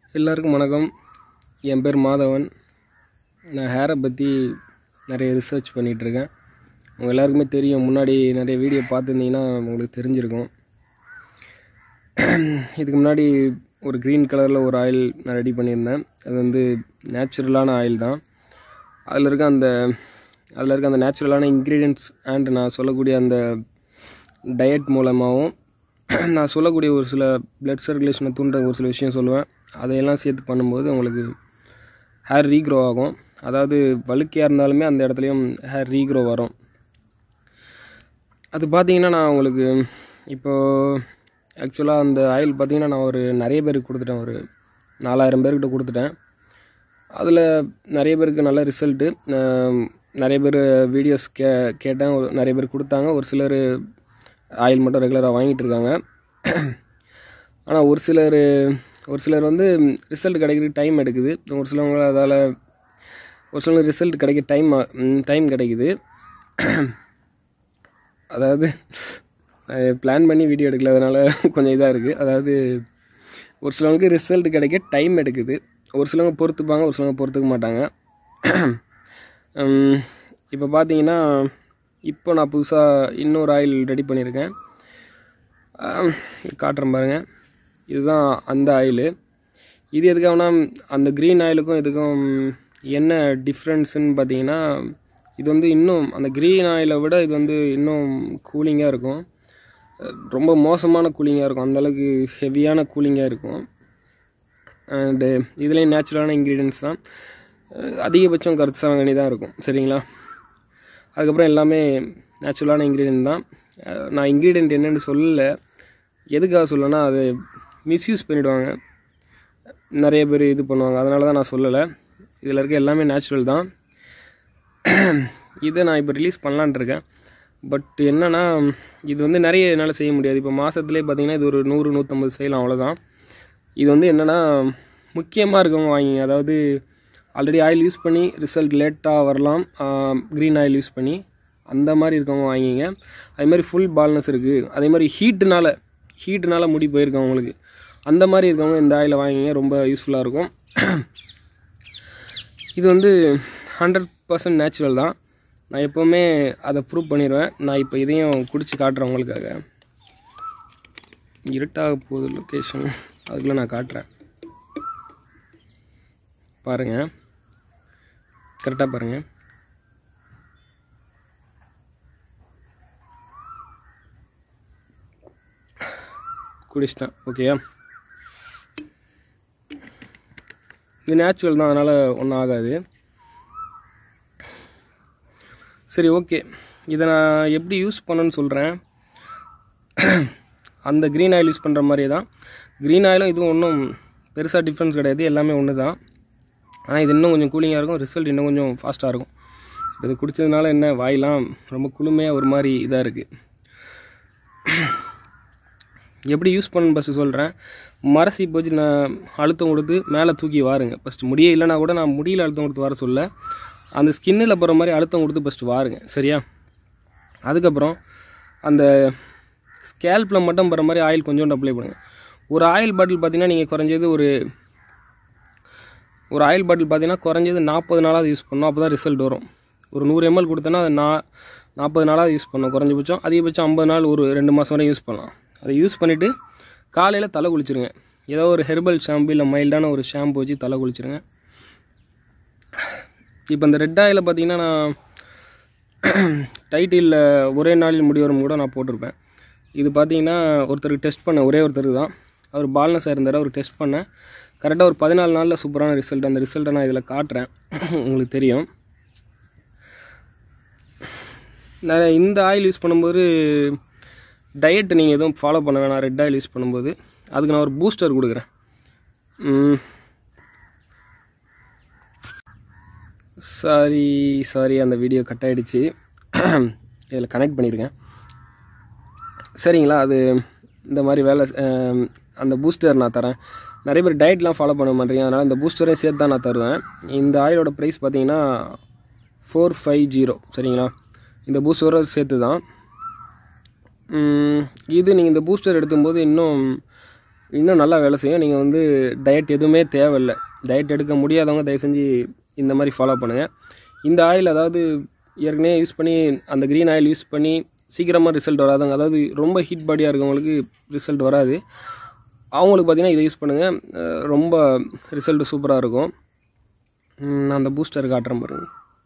எல்லாருக்கும் வணக்கம் என் பேர் மாதவன் நான் ஹேரை பற்றி நிறைய ரிசர்ச் பண்ணிகிட்ருக்கேன் உங்கள் எல்லாருக்குமே தெரியும் முன்னாடி நிறைய வீடியோ பார்த்துருந்தீங்கன்னா உங்களுக்கு தெரிஞ்சிருக்கும் இதுக்கு முன்னாடி ஒரு க்ரீன் கலரில் ஒரு ஆயில் நான் ரெடி பண்ணியிருந்தேன் அது வந்து நேச்சுரலான ஆயில் தான் அதில் இருக்க அந்த அதில் இருக்க அந்த நேச்சுரலான இன்க்ரீடியன்ட்ஸ் அண்ட் நான் சொல்லக்கூடிய அந்த டயட் மூலமாகவும் நான் சொல்லக்கூடிய ஒரு சில பிளட் சர்க்குலேஷனை தூண்டுற ஒரு சில விஷயம் சொல்லுவேன் அதையெல்லாம் சேர்த்து பண்ணும்போது உங்களுக்கு ஹேர் ரீக்ரோ ஆகும் அதாவது வழுக்கையாக இருந்தாலுமே அந்த இடத்துலையும் ஹேர் ரீக்ரோ வரும் அது பார்த்தீங்கன்னா நான் உங்களுக்கு இப்போது ஆக்சுவலாக அந்த ஆயில் பார்த்தீங்கன்னா நான் ஒரு நிறைய பேருக்கு கொடுத்துட்டேன் ஒரு நாலாயிரம் பேர்கிட்ட கொடுத்துட்டேன் அதில் நிறைய பேருக்கு நல்ல ரிசல்ட்டு நிறைய பேர் வீடியோஸ் கே கேட்டேன் ஒரு நிறைய பேர் கொடுத்தாங்க ஒரு சிலர் ஆயில் மட்டும் ரெகுலராக வாங்கிட்டு இருக்காங்க ஆனால் ஒரு சிலர் ஒரு சிலர் வந்து ரிசல்ட் கிடைக்கிறதுக்கு டைம் எடுக்குது ஒரு சிலவங்க அதால் ஒரு சிலர் ரிசல்ட் கிடைக்க டைம் டைம் கிடைக்குது அதாவது பிளான் பண்ணி வீடியோ எடுக்கலதுனால கொஞ்சம் இதாக இருக்குது அதாவது ஒரு சிலவங்களுக்கு ரிசல்ட் கிடைக்க டைம் எடுக்குது ஒரு சிலவங்க பொறுத்துப்பாங்க ஒரு சிலவங்க பொறுத்துக்க மாட்டாங்க இப்போ பார்த்தீங்கன்னா இப்போ நான் புதுசாக இன்னொரு ஆயில் ரெடி பண்ணியிருக்கேன் காட்டுறேன் பாருங்கள் இதுதான் அந்த ஆயிலு இது எதுக்காகனா அந்த க்ரீன் ஆயிலுக்கும் இதுக்கும் என்ன டிஃப்ரென்ஸுன்னு பார்த்தீங்கன்னா இது வந்து இன்னும் அந்த க்ரீன் ஆயிலை விட இது வந்து இன்னும் கூலிங்காக இருக்கும் ரொம்ப மோசமான கூலிங்காக இருக்கும் அந்தளவுக்கு ஹெவியான கூலிங்காக இருக்கும் அண்டு இதுலேயும் நேச்சுரலான இன்க்ரீடியன்ஸ் தான் அதிகபட்சம் கருத்து தான் இருக்கும் சரிங்களா அதுக்கப்புறம் எல்லாமே நேச்சுரலான இன்க்ரீடியன்ட் தான் நான் இன்க்ரீடியன்ட் என்னென்னு சொல்லலை எதுக்காக சொல்லனா அது மிஸ்யூஸ் பண்ணிவிடுவாங்க நிறைய பேர் இது பண்ணுவாங்க அதனால தான் நான் சொல்லலை இதில் இருக்க எல்லாமே நேச்சுரல் தான் இதை நான் இப்போ ரிலீஸ் பண்ணலான்ட்டு இருக்கேன் பட் என்னென்னா இது வந்து நிறைய என்னால் செய்ய முடியாது இப்போ மாதத்துலேயே பார்த்தீங்கன்னா இது ஒரு நூறு நூற்றம்பது செய்யலாம் அவ்வளோதான் இது வந்து என்னென்னா முக்கியமாக இருக்கவங்க வாங்கிங்க அதாவது ஆல்ரெடி ஆயில் யூஸ் பண்ணி ரிசல்ட் லேட்டாக வரலாம் க்ரீன் ஆயில் யூஸ் பண்ணி அந்த மாதிரி இருக்கவங்க வாங்கிங்க அதே மாதிரி ஃபுல் பால்னஸ் இருக்குது அதே மாதிரி ஹீட்டுனால் ஹீட்டுனால் முடி போயிருக்கோம் உங்களுக்கு அந்த மாதிரி இருக்கவங்க இந்த ஆயிலை வாங்கிங்க ரொம்ப யூஸ்ஃபுல்லாக இருக்கும் இது வந்து ஹண்ட்ரட் பர்சன்ட் நேச்சுரல் தான் நான் எப்போவுமே அதை ப்ரூவ் பண்ணிடுவேன் நான் இப்போ இதையும் குடிச்சு காட்டுறேன் உங்களுக்காக இருட்டாக போகுது லொக்கேஷன் அதுக்குள்ளே நான் காட்டுறேன் பாருங்கள் கரெக்டாக பாருங்கள் குடிச்சிட்டேன் ஓகேயா இது நேச்சுரல் தான் அதனால் ஒன்றும் ஆகாது சரி ஓகே இதை நான் எப்படி யூஸ் பண்ணணுன்னு சொல்கிறேன் அந்த க்ரீன் ஆயில் யூஸ் பண்ணுற மாதிரியே தான் க்ரீன் ஆயிலும் இதுவும் ஒன்றும் பெருசாக டிஃப்ரென்ஸ் கிடையாது எல்லாமே ஒன்று தான் ஆனால் இது இன்னும் கொஞ்சம் கூலிங்காக இருக்கும் ரிசல்ட் இன்னும் கொஞ்சம் ஃபாஸ்ட்டாக இருக்கும் இது குடித்ததுனால என்ன வாயெலாம் ரொம்ப குளுமையாக ஒரு மாதிரி இதாக இருக்குது எப்படி யூஸ் பண்ணணும் ஃபஸ்ட்டு சொல்கிறேன் மரசி போச்சு நான் அழுத்தம் கொடுத்து மேலே தூக்கி வாருங்க ஃபஸ்ட்டு முடியே இல்லைனா கூட நான் முடியல அழுத்தம் கொடுத்து வர சொல்ல அந்த ஸ்கின்னில் போகிற மாதிரி அழுத்தம் கொடுத்து ஃபஸ்ட்டு வாருங்க சரியா அதுக்கப்புறம் அந்த ஸ்கேல்பில் மட்டும் போகிற மாதிரி ஆயில் கொஞ்சோண்டு அப்ளை பண்ணுங்கள் ஒரு ஆயில் பாட்டில் பார்த்தீங்கன்னா நீங்கள் குறைஞ்சது ஒரு ஒரு ஆயில் பாட்டில் பார்த்தீங்கன்னா குறைஞ்சது நாற்பது நாளாவது யூஸ் பண்ணணும் அப்போ தான் ரிசல்ட் வரும் ஒரு நூறு எம்எல் கொடுத்தோன்னா அதை நான் நாற்பது நாளாவது யூஸ் பண்ணணும் குறைஞ்சபட்சம் அதிகபட்சம் ஐம்பது நாள் ஒரு ரெண்டு மாதம் வரை யூஸ் பண்ணலாம் அதை யூஸ் பண்ணிவிட்டு காலையில் தலை குளிச்சுருங்க ஏதோ ஒரு ஹெர்பல் ஷாம்பு இல்லை மைல்டான ஒரு ஷாம்பு வச்சு தலை குளிச்சுருங்க இப்போ இந்த ரெட் ஆயில் பார்த்தீங்கன்னா நான் டைட்டிலில் ஒரே நாளில் முடிவரும் கூட நான் போட்டிருப்பேன் இது பார்த்தீங்கன்னா ஒருத்தருக்கு டெஸ்ட் பண்ணேன் ஒரே ஒருத்தருக்கு தான் அவர் பால்னஸாக இருந்தார் அவர் டெஸ்ட் பண்ணேன் கரெக்டாக ஒரு பதினாலு நாளில் சூப்பரான ரிசல்ட் அந்த ரிசல்ட்டை நான் இதில் காட்டுறேன் உங்களுக்கு தெரியும் நான் இந்த ஆயில் யூஸ் பண்ணும்போது டயட் நீங்கள் எதுவும் ஃபாலோ பண்ண வேணாம் ரெட் ஆயில் யூஸ் பண்ணும்போது அதுக்கு நான் ஒரு பூஸ்டர் கொடுக்குறேன் சாரி சாரி அந்த வீடியோ கட் ஆகிடுச்சு இதில் கனெக்ட் பண்ணியிருக்கேன் சரிங்களா அது இந்த மாதிரி வேலை அந்த பூஸ்டர் நான் தரேன் நிறைய பேர் டயட்லாம் ஃபாலோ பண்ண மாட்டேங்க அதனால் இந்த பூஸ்டரையும் சேர்த்து தான் நான் தருவேன் இந்த ஆயிலோட ப்ரைஸ் பார்த்தீங்கன்னா ஃபோர் ஃபைவ் ஜீரோ சரிங்களா இந்த பூஸ்டரோட சேர்த்து தான் இது நீங்கள் இந்த பூஸ்டர் எடுக்கும்போது இன்னும் இன்னும் நல்லா வேலை செய்யும் நீங்கள் வந்து டயட் எதுவுமே தேவையில்லை டயட் எடுக்க முடியாதவங்க தயவு செஞ்சு இந்த மாதிரி ஃபாலோ பண்ணுங்கள் இந்த ஆயில் அதாவது ஏற்கனவே யூஸ் பண்ணி அந்த க்ரீன் ஆயில் யூஸ் பண்ணி சீக்கிரமாக ரிசல்ட் வராதுங்க அதாவது ரொம்ப ஹீட் பாடியாக இருக்கவங்களுக்கு ரிசல்ட் வராது அவங்களுக்கு பார்த்தீங்கன்னா இதை யூஸ் பண்ணுங்கள் அஹ் ரொம்ப ரிசல்ட் சூப்பராக இருக்கும் ம், நான் அந்த பூஸ்டர் காட்டுறேன் பாருங்க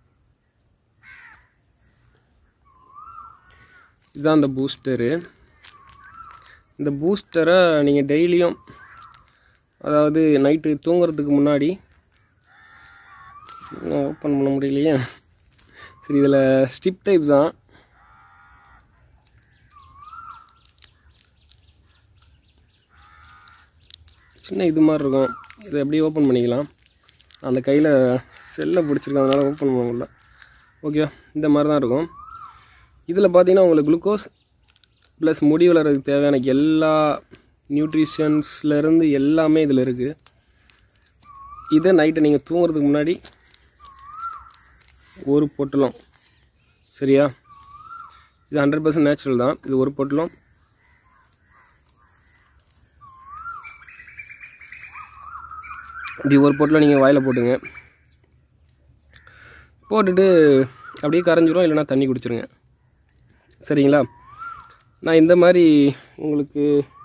இதுதான் அந்த பூஸ்டரு இந்த பூஸ்டரை நீங்கள் டெய்லியும் அதாவது நைட்டு தூங்குறதுக்கு முன்னாடி ஓப்பன் பண்ண முடியலையே சரி இதில் ஸ்டிப் டைப் தான் சின்ன இது மாதிரி இருக்கும் இதை அப்படியே ஓப்பன் பண்ணிக்கலாம் அந்த கையில் செல்லை பிடிச்சிருக்கறதுனால ஓப்பன் பண்ண முடியல ஓகே இந்த மாதிரி தான் இருக்கும் இதில் பார்த்தீங்கன்னா உங்களுக்கு குளுக்கோஸ் ப்ளஸ் முடி வளர்கிறதுக்கு தேவையான எல்லா நியூட்ரிஷன்ஸ்லேருந்து எல்லாமே இதில் இருக்குது இதை நைட்டு நீங்கள் தூங்குறதுக்கு முன்னாடி ஒரு பொட்டலம் சரியா இது ஹண்ட்ரட் பர்சன்ட் நேச்சுரல் தான் இது ஒரு பொட்டலம் இப்படி ஒரு பொட்டலம் நீங்கள் வாயில் போட்டுங்க போட்டுட்டு அப்படியே கரைஞ்சிரும் இல்லைன்னா தண்ணி குடிச்சிருங்க சரிங்களா நான் இந்த மாதிரி உங்களுக்கு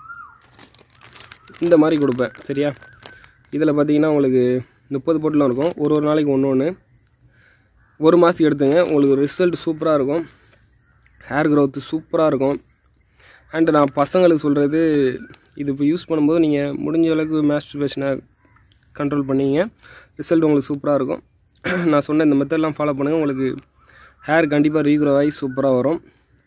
இந்த மாதிரி கொடுப்பேன் சரியா இதில் பார்த்தீங்கன்னா உங்களுக்கு முப்பது பொட்டலம் இருக்கும் ஒரு ஒரு நாளைக்கு ஒன்று ஒன்று ஒரு மாதத்துக்கு எடுத்துங்க உங்களுக்கு ரிசல்ட் சூப்பராக இருக்கும் ஹேர் growth சூப்பராக இருக்கும் அண்ட் நான் பசங்களுக்கு சொல்கிறது இது இப்போ யூஸ் பண்ணும்போது நீங்கள் முடிஞ்ச அளவுக்கு மேஸ்டர்பேஷனை கண்ட்ரோல் பண்ணீங்க ரிசல்ட் உங்களுக்கு சூப்பராக இருக்கும் நான் சொன்ன இந்த மெத்தட்லாம் ஃபாலோ பண்ணுங்கள் உங்களுக்கு ஹேர் கண்டிப்பாக ரீக்ரோ ஆகி சூப்பராக வரும்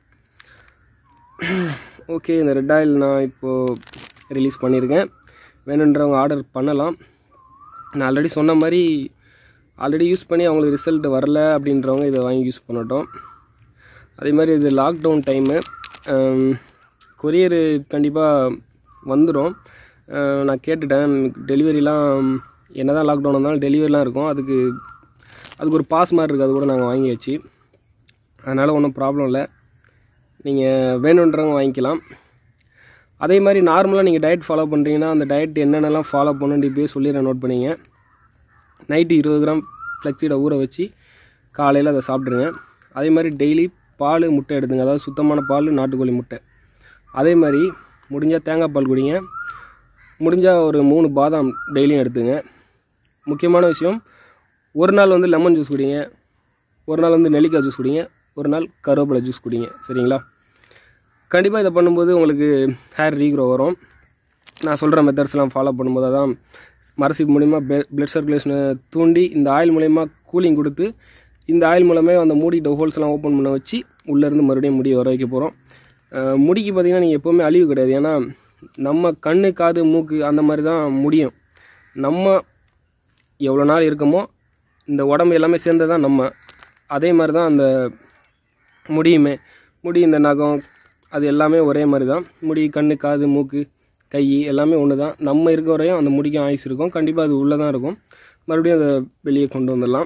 ஓகே இந்த ரெட் ஆயில் நான் இப்போது ரிலீஸ் பண்ணியிருக்கேன் வேணுன்றவங்க ஆர்டர் பண்ணலாம் நான் ஆல்ரெடி சொன்ன மாதிரி ஆல்ரெடி யூஸ் பண்ணி அவங்களுக்கு ரிசல்ட் வரல அப்படின்றவங்க இதை வாங்கி யூஸ் பண்ணட்டும் அதே மாதிரி இது லாக்டவுன் டைமு கொரியரு கண்டிப்பாக வந்துடும் நான் கேட்டுட்டேன் டெலிவரிலாம் என்ன தான் லாக்டவுன் இருந்தாலும் டெலிவரிலாம் இருக்கும் அதுக்கு அதுக்கு ஒரு பாஸ் மாதிரி இருக்குது அது கூட நாங்கள் வாங்கியாச்சு அதனால் ஒன்றும் ப்ராப்ளம் இல்லை நீங்கள் வேணுன்றவங்க வாங்கிக்கலாம் அதே மாதிரி நார்மலாக நீங்கள் டயட் ஃபாலோ பண்ணுறீங்கன்னா அந்த டயட் என்னென்னலாம் ஃபாலோ பண்ணணுன்னு இப்போயே சொல்லிடுறேன் நோட் பண்ணிங்க நைட்டு இருபது கிராம் ஃப்ளெக்ஸீடை ஊற வச்சு காலையில் அதை சாப்பிட்ருங்க அதே மாதிரி டெய்லி பால் முட்டை எடுத்துங்க அதாவது சுத்தமான பால் நாட்டுக்கோழி முட்டை அதே மாதிரி முடிஞ்சால் தேங்காய் பால் குடிங்க முடிஞ்சால் ஒரு மூணு பாதாம் டெய்லியும் எடுத்துங்க முக்கியமான விஷயம் ஒரு நாள் வந்து லெமன் ஜூஸ் குடிங்க ஒரு நாள் வந்து நெல்லிக்காய் ஜூஸ் குடிங்க ஒரு நாள் கருவேப்பிலை ஜூஸ் குடிங்க சரிங்களா கண்டிப்பாக இதை பண்ணும்போது உங்களுக்கு ஹேர் ரீக்ரோ வரும் நான் சொல்கிற மெத்தட்ஸ்லாம் ஃபாலோ பண்ணும்போது அதான் மரசிப் மூலிமா பிளட் சர்க்குலேஷனை தூண்டி இந்த ஆயில் மூலயமா கூலிங் கொடுத்து இந்த ஆயில் மூலமே அந்த மூடிட்ட ஹோல்ஸ்லாம் ஓப்பன் பண்ண வச்சு உள்ளேருந்து மறுபடியும் முடி வர வைக்க போகிறோம் முடிக்கு பார்த்தீங்கன்னா நீங்கள் எப்போவுமே அழிவு கிடையாது ஏன்னா நம்ம கண்ணு காது மூக்கு அந்த மாதிரி தான் முடியும் நம்ம எவ்வளோ நாள் இருக்கமோ இந்த உடம்பு எல்லாமே சேர்ந்தது தான் நம்ம அதே மாதிரி தான் அந்த முடியுமே முடி இந்த நகம் அது எல்லாமே ஒரே மாதிரி தான் முடி கண்ணு காது மூக்கு கை எல்லாமே ஒன்று தான் நம்ம இருக்க வரையும் அந்த முடிக்கும் ஆயுஸ் இருக்கும் கண்டிப்பாக அது உள்ளே தான் இருக்கும் மறுபடியும் அதை வெளியே கொண்டு வந்துடலாம்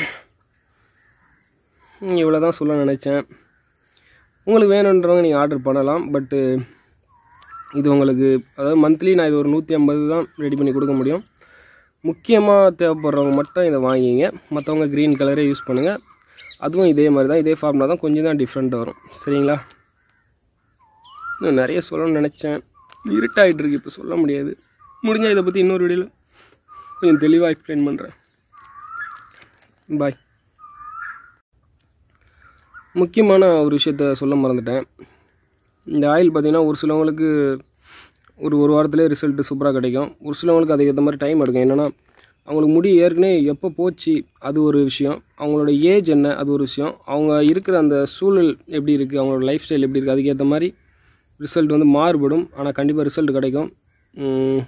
இவ்வளோ தான் சொல்ல நினச்சேன் உங்களுக்கு வேணுன்றவங்க நீங்கள் ஆர்டர் பண்ணலாம் பட்டு இது உங்களுக்கு அதாவது மந்த்லி நான் இது ஒரு நூற்றி ஐம்பது தான் ரெடி பண்ணி கொடுக்க முடியும் முக்கியமாக தேவைப்படுறவங்க மட்டும் இதை வாங்கிங்க மற்றவங்க க்ரீன் கலரே யூஸ் பண்ணுங்கள் அதுவும் இதே மாதிரி தான் இதே ஃபார்முலா தான் கொஞ்சம் தான் டிஃப்ரெண்ட் வரும் சரிங்களா இன்னும் நிறைய சொல்லணும்னு நினச்சேன் இருட்டாகிட்டு இருக்கு இப்போ சொல்ல முடியாது முடிஞ்சால் இதை பற்றி இன்னொரு வீடியோவில் கொஞ்சம் தெளிவாக எக்ஸ்பிளைன் பண்ணுறேன் பாய் முக்கியமான ஒரு விஷயத்த சொல்ல மறந்துட்டேன் இந்த ஆயில் பார்த்தீங்கன்னா ஒரு சிலவங்களுக்கு ஒரு ஒரு வாரத்திலே ரிசல்ட்டு சூப்பராக கிடைக்கும் ஒரு சிலவங்களுக்கு அதுக்கேற்ற மாதிரி டைம் எடுக்கும் என்னென்னா அவங்களுக்கு முடி ஏற்கனவே எப்போ போச்சு அது ஒரு விஷயம் அவங்களோட ஏஜ் என்ன அது ஒரு விஷயம் அவங்க இருக்கிற அந்த சூழல் எப்படி இருக்குது அவங்களோட லைஃப் ஸ்டைல் எப்படி இருக்குது அதுக்கேற்ற மாதிரி ரிசல்ட் வந்து மாறுபடும் ஆனால் கண்டிப்பாக ரிசல்ட் கிடைக்கும் உம்,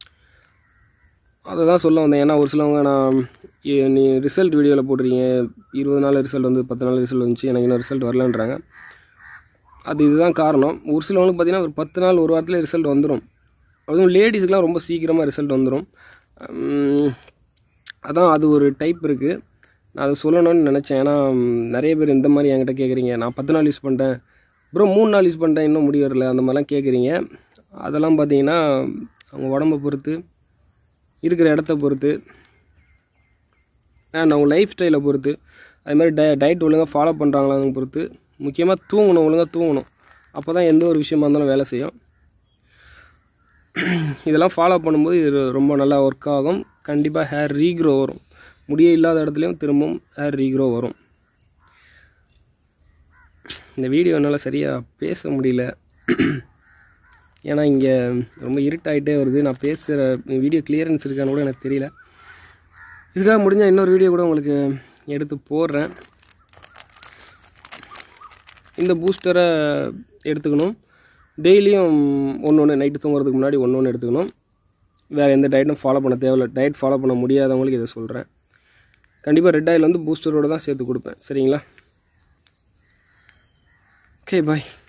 அதை தான் சொல்ல வந்தேன் ஏன்னா ஒரு சிலவங்க நான் ஏ- நீ ரிசல்ட் வீடியோவில் போட்டிருக்கீங்க இருபது நாள் ரிசல்ட் வந்து பத்து நாள் ரிசல்ட் வந்துச்சு எனக்கு இன்னும் ரிசல்ட் வரலன்றாங்க அது இதுதான் காரணம் ஒரு சிலவங்களுக்கு பார்த்தீங்கன்னா ஒரு பத்து நாள் ஒரு வாரத்தில் ரிசல்ட் வந்துடும் அதுவும் லேடிஸுக்கெலாம் ரொம்ப சீக்கிரமாக ரிசல்ட் வந்துடும் உம், அதான் அது ஒரு டைப் இருக்குது நான் அதை சொல்லணும்னு நினச்சேன் ஏன்னா உம், நிறைய பேர் இந்த மாதிரி என்கிட்ட கேட்குறீங்க நான் பத்து நாள் யூஸ் பண்ணிட்டேன் ப்ரோ மூணு நாள் யூஸ் பண்ணிட்டேன் இன்னும் முடி வரல அந்த மாதிரிலாம் கேட்குறீங்க அதெல்லாம் பார்த்தீங்கன்னா அவங்க உடம்பை பொறுத்து இருக்கிற இடத்த பொறுத்து அண்ட் அவங்க லைஃப் ஸ்டைலை பொறுத்து அது மாதிரி டய டயட் ஒழுங்காக ஃபாலோ பண்ணுறாங்களான்னு பொறுத்து முக்கியமாக தூங்கணும் ஒழுங்காக தூங்கணும் அப்போ தான் எந்த ஒரு விஷயமா இருந்தாலும் வேலை செய்யும் இதெல்லாம் ஃபாலோ பண்ணும்போது இது ரொம்ப நல்லா ஒர்க் ஆகும் கண்டிப்பாக ஹேர் ரீக்ரோ வரும் முடியே இல்லாத இடத்துலையும் திரும்பவும் ஹேர் ரீக்ரோ வரும் இந்த வீடியோ என்னால் சரியாக பேச முடியல ஏன்னா இங்கே ரொம்ப இருட்டாயிட்டே வருது நான் பேசுகிற வீடியோ கிளியரன்ஸ் இருக்கான்னு கூட எனக்கு தெரியல இதுக்காக முடிஞ்சால் இன்னொரு வீடியோ கூட உங்களுக்கு எடுத்து போடுறேன் இந்த பூஸ்டரை எடுத்துக்கணும் டெய்லியும் ஒன்று ஒன்று நைட்டு தூங்குறதுக்கு முன்னாடி ஒன்று ஒன்று எடுத்துக்கணும் வேறு எந்த டயட்டும் ஃபாலோ பண்ண தேவையில்ல டயட் ஃபாலோ பண்ண முடியாதவங்களுக்கு இதை சொல்கிறேன் கண்டிப்பாக ரெட் ஆயில் வந்து பூஸ்டரோடு தான் சேர்த்து கொடுப்பேன் சரிங்களா ஓகே பாய்